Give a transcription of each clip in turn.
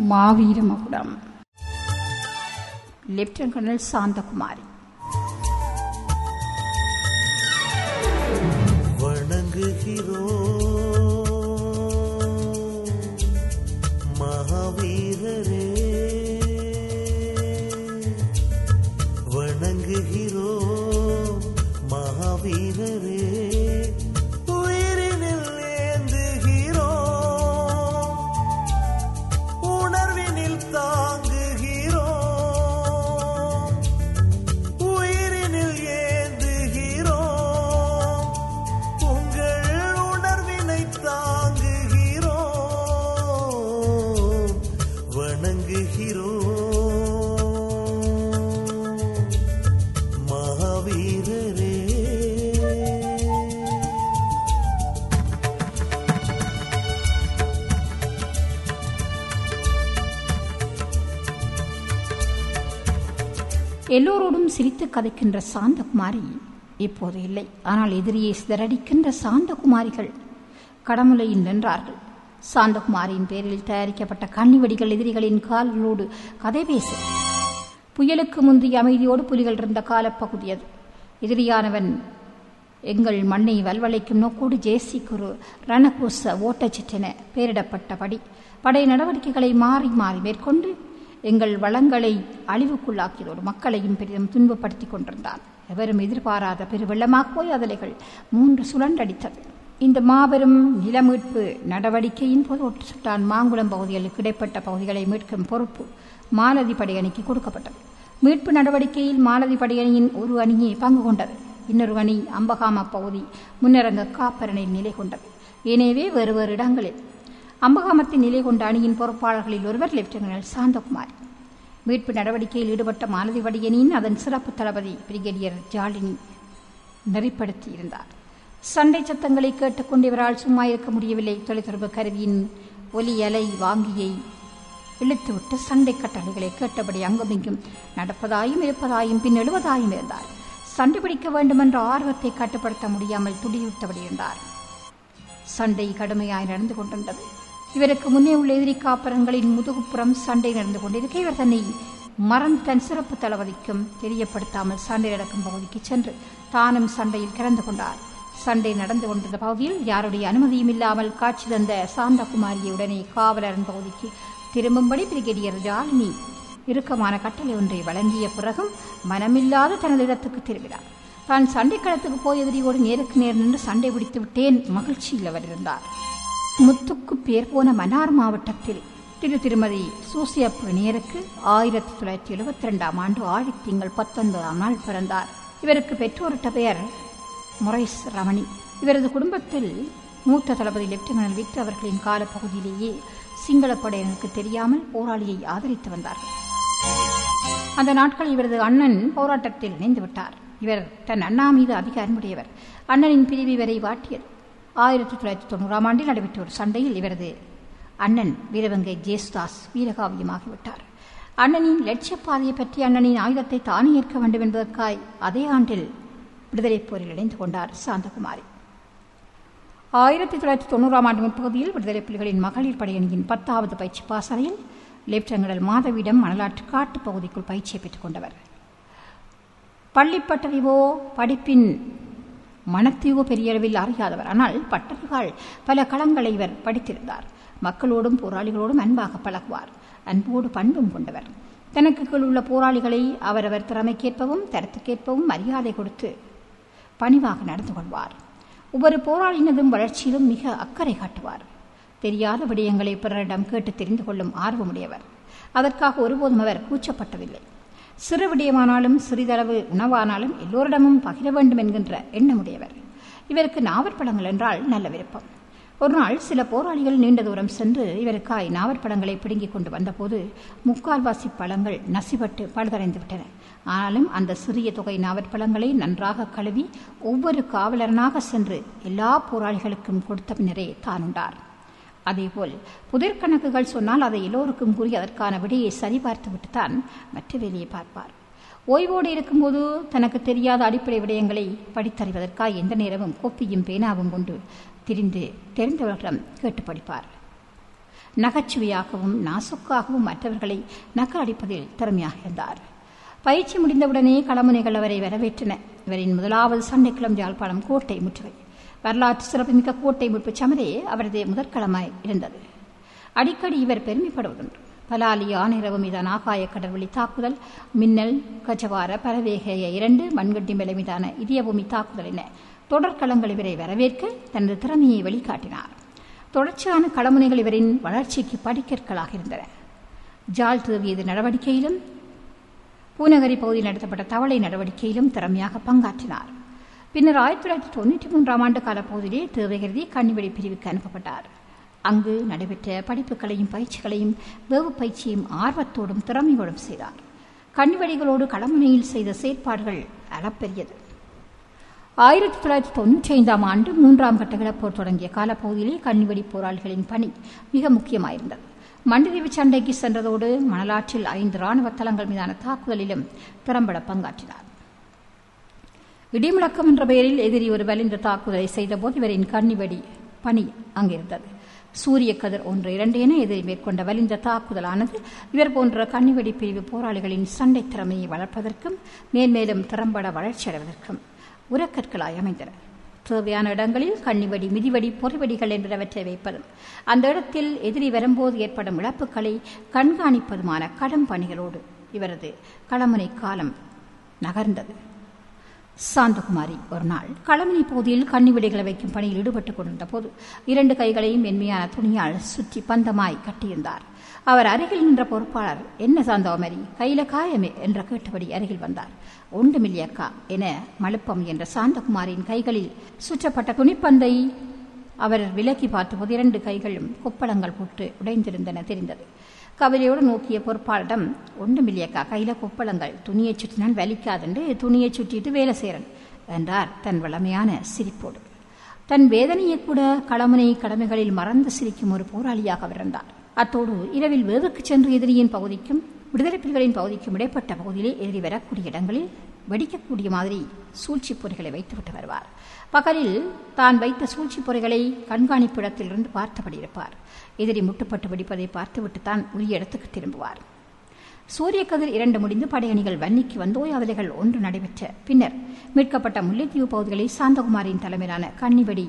மாவீர மகுடம் lieutenant colonel Shanthakumari வணங்குகிறோம் மகாவீரரே வணங்குகிறோம் மகாவீரரே உயிரினில் ஏந்துகிறோம் உணர்வினில் தாங்குகிறோம் உயிரினில் ஏந்துகிறோம் உங்கள் உணர்வினை தாங்குகிறோம் வணங்குகிறோம் மகாவீரரே எல்லோரோடும் சிரித்து கதைக்கின்ற சாந்தகுமாரி இப்போது இல்லை ஆனால் எதிரியை சிதறடிக்கின்ற சாந்தகுமாரிகள் கடமுலையில் நின்றார்கள் சாந்தகுமாரியின் பேரில் தயாரிக்கப்பட்ட கண்ணிவடிகள் எதிரிகளின் கால்களோடு கதை பேசும் புயலுக்கு முந்தைய அமைதியோடு புலிகள் இருந்த காலப்பகுதி அது எதிரியானவன் எங்கள் மண்ணை வல்வளைக்கும் நோக்கோடு ஜேசி குரு ரணகூச ஓட்டச்சிட்டென பெயரிடப்பட்டபடி படை நடவடிக்கைகளை மாறி மாறி மேற்கொண்டு எங்கள் வளங்களை அழிவுக்குள்ளாக்கியதோடு மக்களையும் பெரிதும் துன்பப்படுத்திக் கொண்டிருந்தான் எவரும் எதிர்பாராத பெருவெள்ளமாக போய் அதலைகள் மூன்று சுழன்றடித்தது இந்த மாபெரும் நிலமீட்பு நடவடிக்கையின் போது ஒட்டுசுட்டான் மாங்குளம் பகுதிகளுக்கு இடைப்பட்ட பகுதிகளை மீட்கும் பொறுப்பு மாலதி படையணிக்கு கொடுக்கப்பட்டது மீட்பு நடவடிக்கையில் மாலதி படையணியின் ஒரு அணியை பங்கு கொண்டது இன்னொரு அணி அம்பகாம பகுதி முன்னரங்க காப்பரணில் நிலை கொண்டது எனவே வேறு வேறு இடங்களில் அம்பகாமத்தின் நிலை கொண்ட அணியின் பொறுப்பாளர்களில் ஒருவர் லெப்டினன்ட் சாந்தகுமார் மீட்பு நடவடிக்கையில் ஈடுபட்ட மாலதி படையணியின் அதன் சிறப்பு தளபதி பிரிகேடியர் ஜாலினி நெறிப்படுத்தியிருந்தார் சண்டை சத்தங்களை கேட்டுக்கொண்டு இவரால் சும்மா இருக்க முடியவில்லை தொலைத்தொடர்பு கருவியின் ஒலி அலை வாங்கியை இழுத்துவிட்டு சண்டை கட்டளைகளை கேட்டபடி அங்குமிங்கும் நடப்பதாயும் இருப்பதாயும் பின் எழுவதாயும் இருந்தார் சண்டை பிடிக்க வேண்டுமென்ற ஆர்வத்தை கட்டுப்படுத்த முடியாமல் துடிவிட்டபடி இருந்தார் சண்டை கடுமையாய் நடந்து கொண்டிருந்தது இவருக்கு முன்னே உள்ள எதிரி காப்பரங்களின் முதுகுப்புறம் சண்டை நடந்து கொண்டிருக்க இவர் தன்னை மறந்து தன் சிறப்பு தளபதிக்கும் தெரியப்படுத்தாமல் சண்டை நடக்கும் பகுதிக்கு சென்று தானும் சண்டையில் கலந்து கொண்டார் சண்டை நடந்து கொண்டிருந்த பகுதியில் யாருடைய அனுமதியும் இல்லாமல் காட்சி தந்த சாந்தகுமாரியுடனே காவலரன் பகுதிக்கு திரும்பும்படி பிரிகேடியர் ஜாலினி இறுக்கமான கட்டளை ஒன்றை வழங்கிய பிறகும் மனமில்லாத தனது இடத்துக்கு திரும்பினார் தான் சண்டைக்களத்துக்கு போய் எதிரியோடு நேருக்கு நேர் நின்று சண்டை பிடித்து விட்டேன் மகிழ்ச்சியில் அவர் இருந்தார் முத்துக்கு பேர் போன மன்னார் மாவட்டத்தில் திரு திருமதி சூசியப்பு நேருக்கு ஆயிரத்தி தொள்ளாயிரத்தி எழுபத்தி ரெண்டாம் ஆண்டு ஆழி திங்கள் பத்தொன்பதாம் நாள் பிறந்தார் இவருக்கு பெற்றோரிட்ட பெயர் மொரைஸ் ரமணி இவரது குடும்பத்தில் மூத்த தளபதி லெப்டினன்ட் விக்டர் அவர்களின் காலப்பகுதியிலேயே சிங்கள படையினருக்கு தெரியாமல் போராளியை ஆதரித்து வந்தார்கள் அந்த நாட்கள் இவரது அண்ணன் போராட்டத்தில் இணைந்து விட்டார் இவர் தன் அண்ணா மீது அதிக அன்புடையவர் அண்ணனின் பிரிவு இவரை வாட்டியது ஆயிரத்தி தொள்ளாயிரத்தி தொண்ணூறாம் ஆண்டில் நடைபெற்ற ஒரு சண்டையில் இவரது அண்ணன் வீரவங்கை ஜேசுதாஸ் வீரகாவியமாகிவிட்டார் அண்ணனின் லட்சியப்பாதையை பற்றி அண்ணனின் ஆயுதத்தை தானே ஏற்க வேண்டும் என்பதற்காய் அதே ஆண்டில் விடுதலைப் போரில் இணைந்து கொண்டார் சாந்தகுமாரி ஆயிரத்தி தொள்ளாயிரத்தி தொண்ணூறாம் ஆண்டு முற்பகுதியில் விடுதலை புலிகளின் மகளிர் படையணியின் பத்தாவது பயிற்சி பாசறையில் லெப்டினல் மாதவிடம் மணலாற்று காட்டு பகுதிக்குள் பயிற்சியை பெற்றுக் கொண்டவர் பள்ளிப்பட்டறிவோ படிப்பின் மனத்தீவோ பெரிய அளவில் அறியாதவர் ஆனால் பட்டறிவால் பல களங்களை இவர் படித்திருந்தார் மக்களோடும் போராளிகளோடும் அன்பாக பழகுவார் அன்போடு பண்பும் கொண்டவர் தனக்கு கீழ் உள்ள போராளிகளை அவரவர் திறமைக்கேற்பவும் தரத்துக்கேற்பவும் மரியாதை கொடுத்து பணிவாக நடந்து கொள்வார் ஒவ்வொரு போராளியினதும் வளர்ச்சியிலும் மிக அக்கறை காட்டுவார் தெரியாத விடயங்களை பிறரிடம் கேட்டு தெரிந்து கொள்ளும் ஆர்வமுடையவர் அதற்காக ஒருபோதும் அவர் கூச்சப்பட்டதில்லை சிறு விடயமானாலும் சிறிதளவு உணவானாலும் எல்லோரிடமும் பகிர வேண்டும் என்கின்ற எண்ணமுடையவர் இவருக்கு நாவற்பழங்கள் என்றால் நல்ல விருப்பம் ஒரு நாள் சில போராளிகள் நீண்ட தூரம் சென்று இவருக்காய் நாவற்பழங்களை பிடுங்கிக் கொண்டு வந்தபோது முக்கால்வாசி பழங்கள் நசிபட்டு பழுதடைந்து விட்டன ஆனாலும் அந்த சிறிய தொகை நாவற்பழங்களை நன்றாக கழுவி ஒவ்வொரு காவலரனாக சென்று எல்லா போராளிகளுக்கும் கொடுத்த பின்னரே தான் உண்டார் அதேபோல் புதிர் கணக்குகள் சொன்னால் அதை எல்லோருக்கும் கூறி அதற்கான விடையை சரிபார்த்து விட்டுத்தான் மற்ற வேலையை பார்ப்பார் ஓய்வோடு இருக்கும்போது தனக்கு தெரியாத அடிப்படை விடயங்களை படித்தறிவதற்காக எந்த நேரமும் கோப்பியும் பேனாவும் கொண்டு திரிந்து தெரிந்தவர்களிடம் கேட்டு படிப்பார் நகைச்சுவையாகவும் நாசுக்காகவும் மற்றவர்களை நக்கலடிப்பதில் திறமையாக இருந்தார் பயிற்சி முடிந்தவுடனே களமுனைகள் அவரை வரவேற்றன இவரின் முதலாவது சண்டைக்கிழம் யாழ்ப்பாணம் கோட்டை முற்றுகை வரலாற்று சிறப்புமிக்க கோட்டை முற்பு சமரே அவரது முதற்களமாய் இருந்தது அடிக்கடி இவர் பெருமைப்படுவதுண்டு பலாலி ஆனிரவு மீதான ஆகாய கடற்வழி தாக்குதல் மின்னல் கஜவார பரவேகைய இரண்டு மண்கட்டி மேலை மீதான இதயபூமி தாக்குதல் என தொடர்களங்கள் இவரை வரவேற்க தனது திறமையை வெளிக்காட்டினார் தொடர்ச்சியான களமுனைகள் இவரின் வளர்ச்சிக்கு படிக்கற்களாக இருந்தன ஜால் தேவியது நடவடிக்கையிலும் பூநகரி பகுதியில் நடத்தப்பட்ட தவளை நடவடிக்கையிலும் திறமையாக பங்காற்றினார் பின்னர் ஆயிரத்தி தொள்ளாயிரத்தி தொண்ணூற்றி மூன்றாம் ஆண்டு காலப்பகுதியிலே தேவகிருதி கன்னிவெடி பிரிவுக்கு அனுப்பப்பட்டார் அங்கு நடைபெற்ற படிப்புகளையும் பயிற்சிகளையும் வேவு பயிற்சியும் ஆர்வத்தோடும் திறமையோடும் செய்தார் கண்ணிவெடிகளோடு களமுனையில் செய்த செயற்பாடுகள் அளப்பெரியது ஆயிரத்தி தொள்ளாயிரத்தி தொண்ணூற்றி ஐந்தாம் ஆண்டு மூன்றாம் கட்ட இழப்போர் தொடங்கிய காலப்பகுதியிலே கண்ணிவெடி போராளிகளின் பணி மிக முக்கியமாயிருந்தது மண்டிதீவு சண்டைக்கு சென்றதோடு மணலாற்றில் ஐந்து ராணுவ தளங்கள் மீதான தாக்குதலிலும் திறம்பட பங்காற்றினார் இடிமுழக்கம் என்ற பெயரில் எதிரி ஒரு வலிந்த தாக்குதலை செய்தபோது இவரின் கண்ணிவெடி பணி அங்கிருந்தது சூரிய கதிர் ஒன்று இரண்டு என எதிரி மேற்கொண்ட வலிந்த தாக்குதலானது இவர் போன்ற கண்ணிவெடி பிரிவு போராளிகளின் சண்டை திறமையை வளர்ப்பதற்கும் மேன்மேலும் திறம்பட வளர்ச்சியடைவதற்கும் உரக்கற்களாய் அமைந்தன தேவையான இடங்களில் கண்ணிவடி மிதிவடி பொறிவடிகள் என்பனவற்றை வைப்பதும் அந்த இடத்தில் எதிரி வரும்போது ஏற்படும் இழப்புகளை கண்காணிப்பதுமான கடும் பணிகளோடு இவரது களமுனை காலம் நகர்ந்தது சாந்தகுமாரி ஒரு நாள் களமணி பகுதியில் கண்ணிவெடிகளை வைக்கும் பணியில் ஈடுபட்டுக் கொண்டிருந்த போது இரண்டு கைகளையும் மென்மையான துணியால் சுற்றி பந்தமாய் கட்டியிருந்தார் அவர் அருகில் நின்ற பொறுப்பாளர் என்ன சாந்தவமரி கையில காயமே என்ற கேட்டபடி அருகில் வந்தார் ஒன்றுமில்லையக்கா என மழுப்பம் என்ற சாந்தகுமாரின் கைகளில் சுற்றப்பட்ட துணிப்பந்தை அவர் விலக்கி பார்த்தபோது இரண்டு கைகளும் கொப்பளங்கள் போட்டு உடைந்திருந்தன தெரிந்தது கவலையோடு நோக்கிய பொறுப்பாளரிடம் ஒன்றுமில்லையக்கா கையில கொப்பளங்கள் துணியை சுற்றினால் வலிக்காதுண்டு துணியை சுற்றிட்டு வேலை செய்கிறன் என்றார் தன் வளமையான சிரிப்போடு தன் வேதனையை கூட களமுனை கடமைகளில் மறந்து சிரிக்கும் ஒரு போராளியாக அவர் இருந்தார் அத்தோடு இரவில் வேவுக்கு சென்று எதிரியின் பகுதிக்கும் விடுதலை புலிகளின் பகுதிக்கும் இடைப்பட்ட பகுதியிலே எதிரி வரக்கூடிய இடங்களில் வெடிக்கக்கூடிய மாதிரி சூழ்ச்சி பொறிகளை வைத்துவிட்டு வருவார் பகலில் தான் வைத்த சூழ்ச்சி பொறிகளை கண்காணிப்பு இடத்திலிருந்து பார்த்தபடி இருப்பார் எதிரி முட்டுப்பட்டு வெடிப்பதை பார்த்துவிட்டு தான் உரிய இடத்துக்கு திரும்புவார் சூரிய கதிர் இரண்டு முடிந்து படையணிகள் வன்னிக்கு வந்தோயாதலைகள் ஒன்று நடைபெற்ற பின்னர் மீட்கப்பட்ட முல்லைத்தீவு பகுதிகளில் சாந்தகுமாரின் தலைமையிலான கன்னிவெடி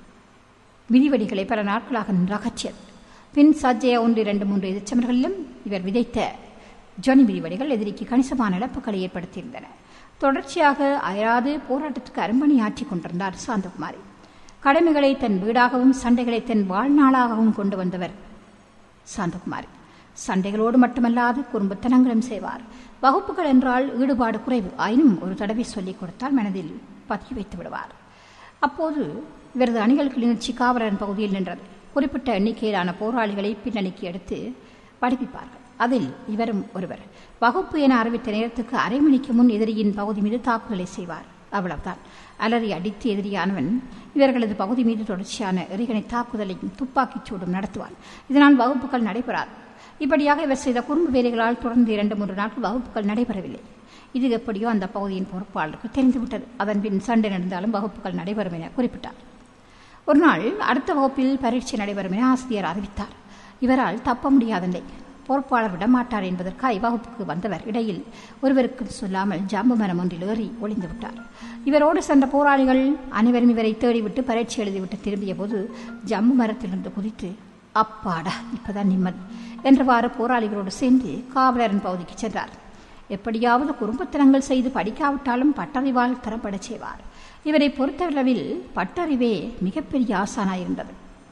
விதிவெடிகளை பல நாட்களாக நிராகச்சியது பின் சஜ்ஜய ஒன்று இரண்டு மூன்று எதிர்ச்சமர்களிலும் இவர் விதைத்த ஜொனி விதிவெடிகள் எதிரிக்கு கணிசமான இழப்புகளை ஏற்படுத்தியிருந்தன தொடர்ச்சியாக அயராது போராட்டத்துக்கு அரும்பணியாற்றிக் கொண்டிருந்தார் சாந்தகுமாரி கடமைகளை தன் வீடாகவும் சண்டைகளை தன் வாழ்நாளாகவும் கொண்டு வந்தவர் சாந்தகுமாரி சண்டைகளோடு மட்டுமல்லாது குறும்புத்தனங்களும் செய்வார் வகுப்புகள் என்றால் ஈடுபாடு குறைவு ஆயினும் ஒரு தடவை சொல்லிக் கொடுத்தால் மனதில் பதிய வைத்து விடுவார் அப்போது இவரது அணிகள் கிளிநொச்சி காவலன் பகுதியில் நின்றது குறிப்பிட்ட எண்ணிக்கையிலான போராளிகளை பின்னணிக்கு எடுத்து படிப்பிப்பார்கள் அதில் இவரும் ஒருவர் வகுப்பு என அறிவித்த நேரத்துக்கு அரை மணிக்கு முன் எதிரியின் பகுதி மீது தாக்குதலை செய்வார் அவ்வளவுதான் அலறி அடித்து எதிரியானவன் இவர்களது பகுதி மீது தொடர்ச்சியான எறிகணை தாக்குதலையும் துப்பாக்கிச் சூடும் நடத்துவான் இதனால் வகுப்புகள் நடைபெறாது இப்படியாக இவர் செய்த குறும்பு வேலைகளால் தொடர்ந்து இரண்டு மூன்று நாட்கள் வகுப்புகள் நடைபெறவில்லை இது எப்படியோ அந்த பகுதியின் பொறுப்பாளருக்கு தெரிந்துவிட்டது அதன் பின் சண்டை நடந்தாலும் வகுப்புகள் நடைபெறும் என குறிப்பிட்டார் ஒரு நாள் அடுத்த வகுப்பில் பரீட்சை நடைபெறும் என ஆசிரியர் அறிவித்தார் இவரால் தப்ப முடியாதல்லை பொறுப்பாளர் விடமாட்டார் என்பதற்காக வகுப்புக்கு வந்தவர் இடையில் ஒருவருக்கும் சொல்லாமல் ஜம்பு மரம் ஒன்றில் ஏறி ஒளிந்து விட்டார் இவரோடு சென்ற போராளிகள் அனைவரும் இவரை தேடிவிட்டு பரீட்சை எழுதிவிட்டு திரும்பிய போது ஜம்பு மரத்திலிருந்து குதித்து அப்பாடா இப்பதான் நிம்மதி என்றவாறு போராளிகளோடு சென்று காவலரின் பகுதிக்கு சென்றார் எப்படியாவது குறும்பத்தனங்கள் செய்து படிக்காவிட்டாலும் பட்டறிவால் தரப்படச் செய்வார் இவரை பொறுத்தளவில் பட்டறிவே மிகப்பெரிய ஆசானாயிருந்தது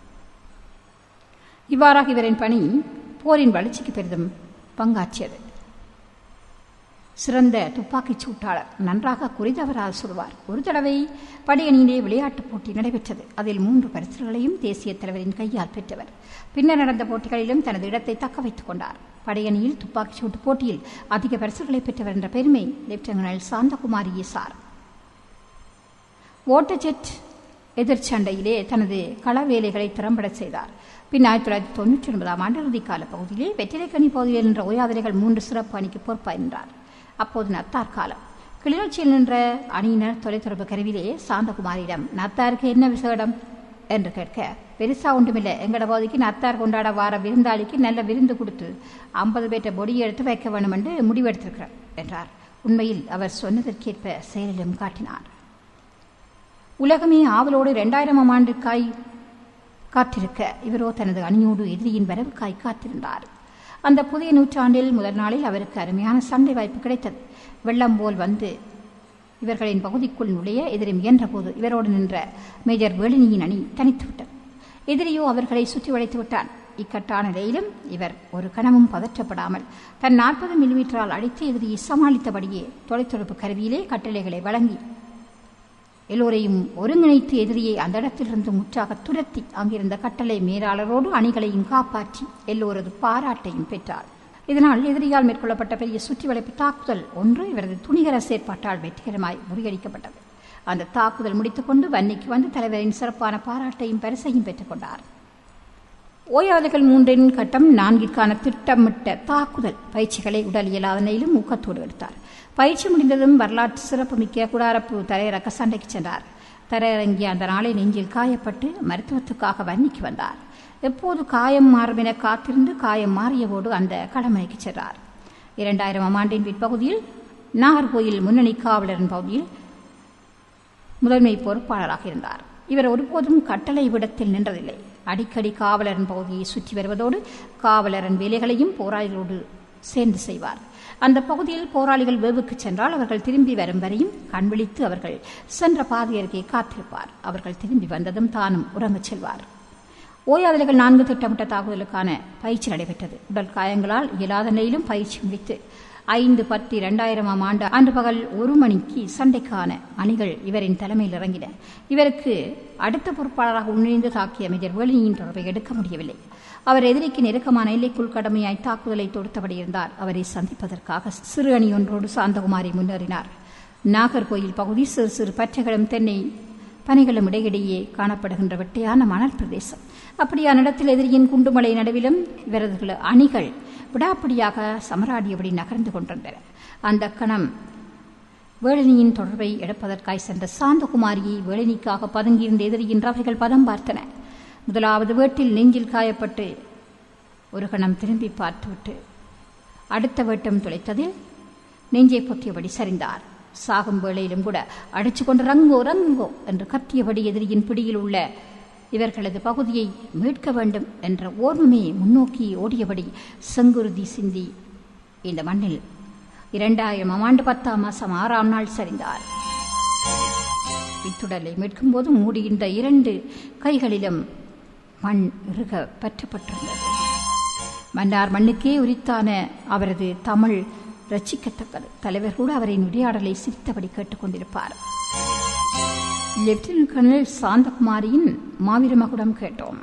இவ்வாறாக இவரின் பணி போரின் வளர்ச்சிக்கு பெரிதும் பங்காற்றியது சிறந்த துப்பாக்கிச் சூட்டாளர் நன்றாக குறிதவரால் சுடுவார் ஒரு தடவை படையணியிலே விளையாட்டுப் போட்டி நடைபெற்றது அதில் மூன்று பரிசுகளையும் தேசிய தலைவரின் கையால் பெற்றவர் பின்னர் நடந்த போட்டிகளிலும் தனது இடத்தை தக்க வைத்துக் கொண்டார் படையணியில் துப்பாக்கிச் சூட்டு போட்டியில் அதிக பரிசுகளை பெற்றவர் என்ற பெருமை லெப்டினல் சாந்தகுமாரி எஸ்ஆர் ஓட்டஜெட் எதிர்ச்சண்டையிலே தனது கள வேலைகளை திறம்பட செய்தார் பின் ஆயிரத்தி தொள்ளாயிரத்தி தொண்ணூற்றி ஒன்பதாம் ஆண்டு இறுதிக்கால பகுதியிலே வெற்றிலைக்கணி பகுதியில் நின்ற ஓயாதலைகள் மூன்று சிறப்பு அணிக்கு பொறுப்பாயிருந்தார் அப்போது நத்தார் காலம் கிளிநொச்சியில் நின்ற அணியினர் தொலைத்தொடர்பு கருவிலே சாந்தகுமாரியிடம் நத்தாருக்கு என்ன விசேடம் என்று கேட்க பெருசா ஒன்றுமில்லை எங்கட பகுதிக்கு நத்தார் கொண்டாட வார விருந்தாளிக்கு நல்ல விருந்து கொடுத்து ஐம்பது பேர்ட்ட பொடியை எடுத்து வைக்க வேண்டும் என்று முடிவெடுத்திருக்கிறார் என்றார் உண்மையில் அவர் சொன்னதற்கேற்ப செயலிலும் காட்டினார் உலகமே ஆவலோடு இரண்டாயிரமாம் ஆண்டுக்காய் காத்திருக்க இவரோ தனது அணியோடு எதிரியின் வரவுக்காய் காத்திருந்தார் அந்த புதிய நூற்றாண்டில் முதல் நாளில் அவருக்கு அருமையான சண்டை வாய்ப்பு கிடைத்தது வெள்ளம் போல் வந்து இவர்களின் பகுதிக்குள் நுழைய எதிரி முயன்றபோது இவரோடு நின்ற மேஜர் வேலினியின் அணி தனித்துவிட்டது எதிரியோ அவர்களை சுற்றி வளைத்து விட்டான் இக்கட்டான நிலையிலும் இவர் ஒரு கணமும் பதற்றப்படாமல் தன் நாற்பது மில்லிமீட்டரால் அடித்து எதிரியை சமாளித்தபடியே தொலைத்தொடர்பு கருவியிலே கட்டளைகளை வழங்கி எல்லோரையும் ஒருங்கிணைத்து எதிரியை அந்த இடத்திலிருந்து முற்றாக துரத்தி அங்கிருந்த கட்டளை மேலாளரோடு அணிகளையும் காப்பாற்றி எல்லோரது பாராட்டையும் பெற்றார் இதனால் எதிரியால் மேற்கொள்ளப்பட்ட பெரிய சுற்றி வளைப்பு தாக்குதல் ஒன்று இவரது துணிகர செயற்பாட்டால் வெற்றிகரமாய் முறியடிக்கப்பட்டது அந்த தாக்குதல் முடித்துக்கொண்டு வன்னிக்கு வந்து தலைவரின் சிறப்பான பாராட்டையும் பரிசையும் பெற்றுக்கொண்டார் ஓயாதகள் மூன்றின் கட்டம் நான்கிற்கான திட்டமிட்ட தாக்குதல் பயிற்சிகளை உடல் இயலாத நிலையிலும் ஊக்கத்தோடு எடுத்தார் பயிற்சி முடிந்ததும் வரலாற்று சிறப்புமிக்க குடாரப்பு தரையிறக்க சண்டைக்கு சென்றார் தரையிறங்கிய அந்த நாளை நெஞ்சில் காயப்பட்டு மருத்துவத்துக்காக வன்னிக்கு வந்தார் எப்போது காயம் மாறும் என காத்திருந்து காயம் மாறியபோது அந்த கடமனைக்கு சென்றார் இரண்டாயிரமாம் ஆண்டின் பிற்பகுதியில் நாகர்கோயில் முன்னணி காவலரின் பகுதியில் முதன்மை பொறுப்பாளராக இருந்தார் இவர் ஒருபோதும் கட்டளை விடத்தில் நின்றதில்லை அடிக்கடி காவலரின் பகுதியை சுற்றி வருவதோடு காவலரின் வேலைகளையும் போராளிகளோடு சேர்ந்து செய்வார் அந்த பகுதியில் போராளிகள் வேவுக்கு சென்றால் அவர்கள் திரும்பி வரும் வரையும் கண்விழித்து அவர்கள் சென்ற பாதையருகே காத்திருப்பார் அவர்கள் திரும்பி வந்ததும் தானும் உறங்கச் செல்வார் ஓயாதலைகள் நான்கு திட்டமிட்ட தாக்குதலுக்கான பயிற்சி நடைபெற்றது உடல் காயங்களால் இயலாத நிலையிலும் பயிற்சி முடித்து ஐந்து பத்து இரண்டாயிரமாம் ஆண்டு அன்று பகல் ஒரு மணிக்கு சண்டைக்கான அணிகள் இவரின் தலைமையில் இறங்கின இவருக்கு அடுத்த பொறுப்பாளராக உன்னிணைந்து தாக்கிய மேஜர் வேலினியின் தொடர்பை எடுக்க முடியவில்லை அவர் எதிரிக்கு நெருக்கமான எல்லைக்குள் கடமையாய் தாக்குதலை தொடுத்தபடி இருந்தார் அவரை சந்திப்பதற்காக சிறு அணி ஒன்றோடு சாந்தகுமாரி முன்னேறினார் நாகர்கோயில் பகுதி சிறு சிறு பற்றைகளும் தென்னை பனைகளும் இடையிடையே காணப்படுகின்ற வெட்டையான மணல் பிரதேசம் அப்படியான இடத்தில் எதிரியின் குண்டுமலை நடுவிலும் இவரது அணிகள் விடாப்பிடியாக சமராடியபடி நகர்ந்து கொண்டிருந்தன அந்த கணம் வேளினியின் தொடர்பை எடுப்பதற்காய் சென்ற சாந்தகுமாரியை வேளினிக்காக பதுங்கியிருந்த எதிரியின் ரவைகள் பதம் பார்த்தன முதலாவது வேட்டில் நெஞ்சில் காயப்பட்டு ஒரு கணம் திரும்பி பார்த்துவிட்டு அடுத்த வேட்டம் துளைத்ததில் நெஞ்சை பொத்தியபடி சரிந்தார் சாகும் வேளையிலும் கூட அடிச்சு கொண்டு ரங்கோ ரங்கோ என்று கத்தியபடி எதிரியின் பிடியில் உள்ள இவர்களது பகுதியை மீட்க வேண்டும் என்ற ஓர்மமே முன்னோக்கி ஓடியபடி செங்குருதி சிந்தி இந்த மண்ணில் இரண்டாயிரம் ஆண்டு பத்தாம் மாசம் ஆறாம் நாள் சரிந்தார் இத்துடலை மீட்கும் போது மூடுகின்ற இரண்டு கைகளிலும் மண் இறுக பற்றப்பட்டிருந்தது மன்னார் மண்ணுக்கே உரித்தான அவரது தமிழ் ரசிக்கத்தக்கது தலைவர் கூட அவரின் உரையாடலை சிரித்தபடி கேட்டுக்கொண்டிருப்பார் லெப்டினன்ட் கர்னல் சாந்தகுமாரியின் மாவீர மகுடம் கேட்டோம்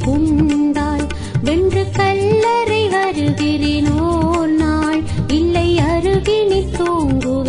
கொண்டால் வென்று கல்லறை வருகிறேனோ நாள் இல்லை அருகினில் தூங்கு